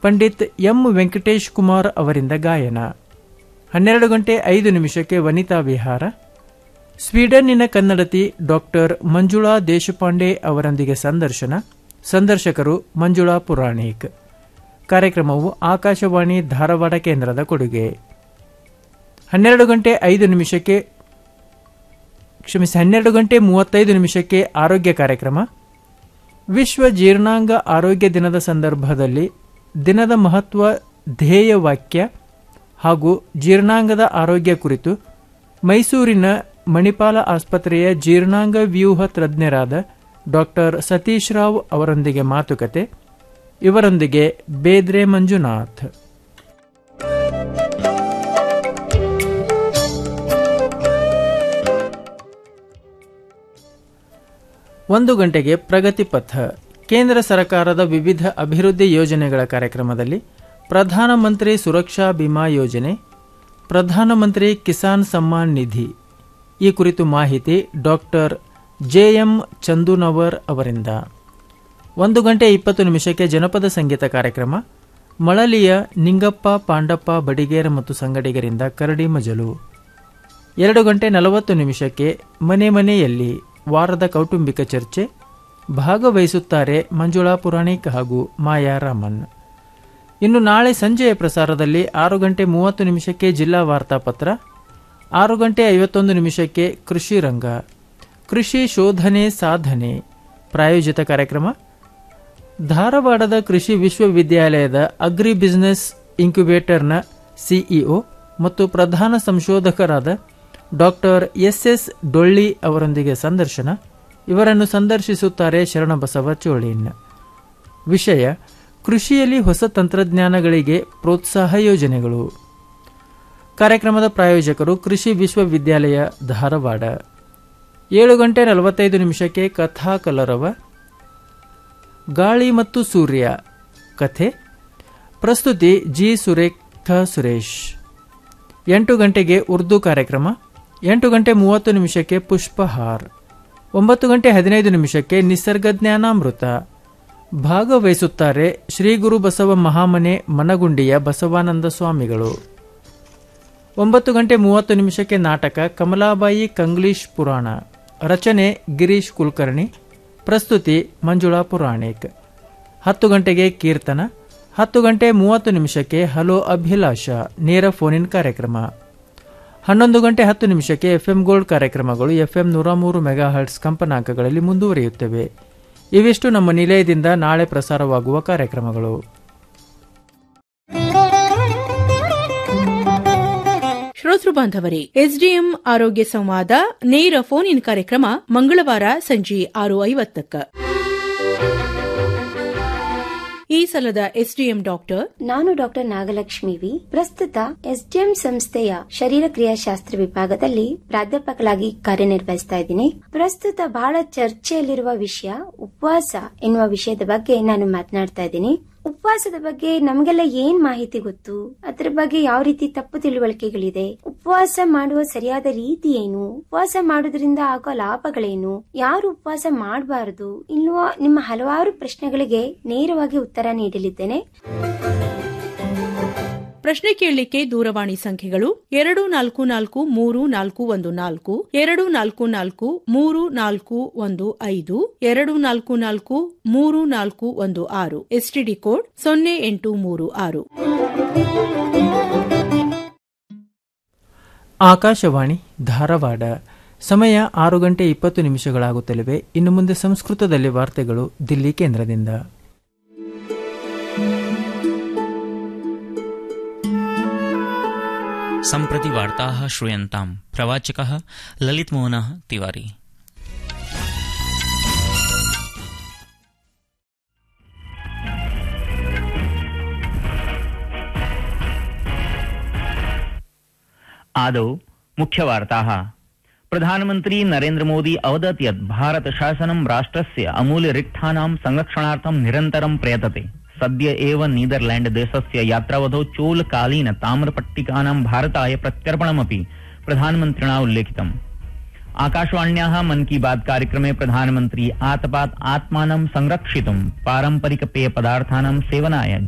Pandit M Venkatesh Kumar ಅವರಿಂದ ಗಾಯನ ಹನ್ನೆರಡು ಗಂಟೆ ಐದು ನಿಮಿಷಕ್ಕೆ ವನಿತಾ ವಿಹಾರ ಸ್ವೀಡನ್ನಿನ ಕನ್ನಡತಿ ಡಾಕ್ಟರ್ ಮಂಜುಳಾ ದೇಶಪಾಂಡೆ ಅವರೊಂದಿಗೆ ಸಂದರ್ಶನ ಸಂದರ್ಶಕರು ಮಂಜುಳಾ ಪುರಾಣಿಕ್ ಕಾರ್ಯಕ್ರಮವು ಆಕಾಶವಾಣಿ ಧಾರವಾಡ ಕೇಂದ್ರದ ಕೊಡುಗೆ ಹನ್ನೆರಡು ಗಂಟೆ ಐದು ನಿಮಿಷಕ್ಕೆ ಕ್ಷಮಿಸಿ ಹನ್ನೆರಡು ಗಂಟೆ ಮೂವತ್ತೈದು ನಿಮಿಷಕ್ಕೆ ಆರೋಗ್ಯ ಕಾರ್ಯಕ್ರಮ ವಿಶ್ವ ಜೀರ್ಣಾಂಗ ಆರೋಗ್ಯ ದಿನದ ಸಂದರ್ಭದಲ್ಲಿ ದಿನದ ಮಹತ್ವ ಧ್ಯೇಯ ವಾಕ್ಯ ಹಾಗೂ ಜೀರ್ಣಾಂಗದ ಆರೋಗ್ಯ ಕುರಿತು ಮೈಸೂರಿನ ಮಣಿಪಾಲ ಆಸ್ಪತ್ರೆಯ ಜೀರ್ಣಾಂಗ ವ್ಯೂಹ ತಜ್ಞರಾದ ಡಾಕ್ಟರ್ ಸತೀಶ್ ರಾವ್ ಅವರೊಂದಿಗೆ ಮಾತುಕತೆ ಇವರೊಂದಿಗೆ ಬೇದ್ರೆ ಮಂಜುನಾಥ್ ಒಂದು ಗಂಟೆಗೆ ಪ್ರಗತಿ ಪಥ ಕೇಂದ್ರ ಸರ್ಕಾರದ ವಿವಿಧ ಅಭಿವೃದ್ಧಿ ಯೋಜನೆಗಳ ಕಾರ್ಯಕ್ರಮದಲ್ಲಿ ಪ್ರಧಾನಮಂತ್ರಿ ಸುರಕ್ಷಾ ಬಿಮಾ ಯೋಜನೆ ಪ್ರಧಾನಮಂತ್ರಿ ಕಿಸಾನ್ ಸಮ್ಮಾನ್ ನಿಧಿ ಈ ಕುರಿತು ಮಾಹಿತಿ ಡಾಕ್ಟರ್ ಜೆಎಂ ಚಂದುನವರ್ ಅವರಿಂದ ಒಂದು ಗಂಟೆ ಇಪ್ಪತ್ತು ನಿಮಿಷಕ್ಕೆ ಜನಪದ ಸಂಗೀತ ಕಾರ್ಯಕ್ರಮ ಮಳಲಿಯ ನಿಂಗಪ್ಪ ಪಾಂಡಪ್ಪ ಬಡಿಗೇರ ಮತ್ತು ಸಂಗಡಿಗರಿಂದ ಕರಡಿ ಮಜಲು ಎರಡು ಗಂಟೆ ನಲವತ್ತು ನಿಮಿಷಕ್ಕೆ ಮನೆ ಮನೆಯಲ್ಲಿ ವಾರದ ಕೌಟುಂಬಿಕ ಚರ್ಚೆ ಭಾಗವಹಿಸುತ್ತಾರೆ ಮಂಜುಳಾ ಪುರಾಣಿಕ್ ಹಾಗೂ ಮಾಯಾ ರಾಮನ್ ಇನ್ನು ನಾಳೆ ಸಂಜೆಯ ಪ್ರಸಾರದಲ್ಲಿ ಆರು ಗಂಟೆ ಮೂವತ್ತು ನಿಮಿಷಕ್ಕೆ ಜಿಲ್ಲಾ ವಾರ್ತಾಪತ್ರ ಆರು ಗಂಟೆ ಐವತ್ತೊಂದು ನಿಮಿಷಕ್ಕೆ ಕೃಷಿ ರಂಗ ಕೃಷಿ ಶೋಧನೆ ಸಾಧನೆ ಪ್ರಾಯೋಜಿತ ಕಾರ್ಯಕ್ರಮ ಧಾರವಾಡದ ಕೃಷಿ ವಿಶ್ವವಿದ್ಯಾಲಯದ ಅಗ್ರಿ ಬಿಸಿನೆಸ್ ಇನ್ಕ್ಯುಬೇಟರ್ನ ಸಿಇಒ ಮತ್ತು ಪ್ರಧಾನ ಸಂಶೋಧಕರಾದ ಡಾಕ್ಟರ್ ಎಸ್ ಎಸ್ ಡೊಳ್ಳಿ ಅವರೊಂದಿಗೆ ಸಂದರ್ಶನ ಇವರನ್ನು ಸಂದರ್ಶಿಸುತ್ತಾರೆ ಶರಣಬಸವ ಚೋಳಿನ್ ವಿಷಯ ಕೃಷಿಯಲ್ಲಿ ಹೊಸ ತಂತ್ರಜ್ಞಾನಗಳಿಗೆ ಪ್ರೋತ್ಸಾಹ ಯೋಜನೆಗಳು ಕಾರ್ಯಕ್ರಮದ ಪ್ರಾಯೋಜಕರು ಕೃಷಿ ವಿಶ್ವವಿದ್ಯಾಲಯ ಧಾರವಾಡ ಏಳು ಗಂಟೆ ನಲವತ್ತೈದು ನಿಮಿಷಕ್ಕೆ ಕಥಾ ಕಲರವ ಗಾಳಿ ಮತ್ತು ಸೂರ್ಯ ಕಥೆ ಪ್ರಸ್ತುತಿ ಜಿ ಸುರೇಖಾ ಸುರೇಶ್ ಎಂಟು ಗಂಟೆಗೆ ಉರ್ದು ಕಾರ್ಯಕ್ರಮ ಎಂಟು ಗಂಟೆ ಮೂವತ್ತು ನಿಮಿಷಕ್ಕೆ ಪುಷ್ಪಹಾರ್ ಒಂಬತ್ತು ಗಂಟೆ ಹದಿನೈದು ನಿಮಿಷಕ್ಕೆ ನಿಸರ್ಗ ಜ್ಞಾನಾಮೃತ ಭಾಗವಹಿಸುತ್ತಾರೆ ಶ್ರೀ ಗುರು ಬಸವ ಮಹಾಮನೆ ಮನಗುಂಡಿಯ ಬಸವಾನಂದ ಸ್ವಾಮಿಗಳು ಒಂಬತ್ತು ಗಂಟೆ ಮೂವತ್ತು ನಿಮಿಷಕ್ಕೆ ನಾಟಕ ಕಮಲಾಬಾಯಿ ಕಂಗ್ಲೀಷ್ ಪುರಾಣ ರಚನೆ ಗಿರೀಶ್ ಕುಲಕರ್ಣಿ ಪ್ರಸ್ತುತಿ ಮಂಜುಳಾ ಪುರಾಣಿಕ್ ಹತ್ತು ಗಂಟೆಗೆ ಕೀರ್ತನ ಹತ್ತು ಗಂಟೆ ಮೂವತ್ತು ನಿಮಿಷಕ್ಕೆ ಹಲೋ ಅಭಿಲಾಷ ನೇರ ಫೋನಿನ್ ಕಾರ್ಯಕ್ರಮ ಹನ್ನೊಂದು ಗಂಟೆ ಹತ್ತು ನಿಮಿಷಕ್ಕೆ ಎಫ್ಎಂ ಗೋಲ್ಡ್ ಕಾರ್ಯಕ್ರಮಗಳು ಎಫ್ಎಂ ನೂರ ಮೂರು ಮೆಗಾ ಹರ್ಟ್ಸ್ ಕಂಪನಾಂಕಗಳಲ್ಲಿ ಮುಂದುವರಿಯುತ್ತವೆ ಇವಿಷ್ಟು ನಮ್ಮ ನಿಲಯದಿಂದ ನಾಳೆ ಪ್ರಸಾರವಾಗುವ ಕಾರ್ಯಕ್ರಮಗಳು ಶ್ರೋತೃ ಬಾಂಧವರೇ ಎಸ್ಡಿಎಂ ಆರೋಗ್ಯ ಸಂವಾದ ನೇರ ಫೋನ್ ಇನ್ ಕಾರ್ಯಕ್ರಮ ಮಂಗಳವಾರ ಸಂಜೆ ಆರು ಐವತ್ತಕ್ಕ ಈ ಸಲದ ಎಸ್ಡಿಎಂ ಡಾಕ್ಟರ್ ನಾನು ಡಾಕ್ಟರ್ ನಾಗಲಕ್ಷ್ಮಿ ವಿ ಪ್ರಸ್ತುತ ಎಸ್ಡಿಎಂ ಸಂಸ್ಥೆಯ ಶರೀರ ಕ್ರಿಯಾಶಾಸ್ತ್ರ ವಿಭಾಗದಲ್ಲಿ ಪ್ರಾಧ್ಯಾಪಕರಾಗಿ ಕಾರ್ಯನಿರ್ವಹಿಸ್ತಾ ಇದ್ದೀನಿ ಪ್ರಸ್ತುತ ಬಹಳ ಚರ್ಚೆಯಲ್ಲಿರುವ ವಿಷಯ ಉಪವಾಸ ಎನ್ನುವ ವಿಷಯದ ಬಗ್ಗೆ ನಾನು ಮಾತನಾಡ್ತಾ ಇದ್ದೀನಿ ಉಪವಾಸದ ಬಗ್ಗೆ ನಮಗೆಲ್ಲ ಏನ್ ಮಾಹಿತಿ ಗೊತ್ತು ಅದರ ಬಗ್ಗೆ ಯಾವ ರೀತಿ ತಪ್ಪು ತಿಳುವಳಿಕೆಗಳಿದೆ ಉಪವಾಸ ಮಾಡುವ ಸರಿಯಾದ ರೀತಿ ಏನು ಉಪವಾಸ ಮಾಡೋದ್ರಿಂದ ಆಗೋ ಲಾಭಗಳೇನು ಯಾರು ಉಪವಾಸ ಮಾಡಬಾರದು ಇನ್ನುವ ನಿಮ್ಮ ಹಲವಾರು ಪ್ರಶ್ನೆಗಳಿಗೆ ನೇರವಾಗಿ ಉತ್ತರ ನೀಡಲಿದ್ದೇನೆ ಪ್ರಶ್ನೆ ಕೇಳಲಿಕ್ಕೆ ದೂರವಾಣಿ ಸಂಖ್ಯೆಗಳು ಎರಡು ನಾಲ್ಕು ನಾಲ್ಕು ಮೂರು ನಾಲ್ಕು ಒಂದು ನಾಲ್ಕು ಎರಡು ನಾಲ್ಕು ನಾಲ್ಕು ಮೂರು ನಾಲ್ಕು ಒಂದು ಐದು ಎರಡು ನಾಲ್ಕು ನಾಲ್ಕು ಮೂರು ನಾಲ್ಕು ಒಂದು ಆರು ಎಸ್ಟಿಡಿ ಕೋಡ್ ಸೊನ್ನೆ ಎಂಟು ಮೂರು ಆರು ಆಕಾಶವಾಣಿ ಧಾರವಾಡ ಸಮಯ ಆರು ಗಂಟೆ ಇಪ್ಪತ್ತು ನಿಮಿಷಗಳಾಗುತ್ತಲಿವೆ ಇನ್ನು ಮುಂದೆ ಸಂಸ್ಕೃತದಲ್ಲಿ ವಾರ್ತೆಗಳು ದಿಲ್ಲಿ ಕೇಂದ್ರದಿಂದ सम्प्रति वार्ताः श्रूयन्ताम् प्रवाचकः ललितमोहनः तिवारी आदौ मुख्यवार्ताः प्रधानमन्त्री नरेन्द्रमोदी अवदत् यत् भारतशासनं राष्ट्रस्य अमूल्यरिक्थानां संरक्षणार्थं निरन्तरं प्रयतते सद्य एव नीदरलैण्ड देशस्य यात्रावधौ चोलकालीन ताम्रपट्टिकानां भारताय प्रत्यर्पणमपि प्रधानमन्त्रिणा उल्लेखितम् आकाशवाण्याः मन की बात कार्यक्रमे प्रधानमन्त्री आतपात् आत्मानं संरक्षितुं पारम्परिक पेयपदार्थानां सेवनाय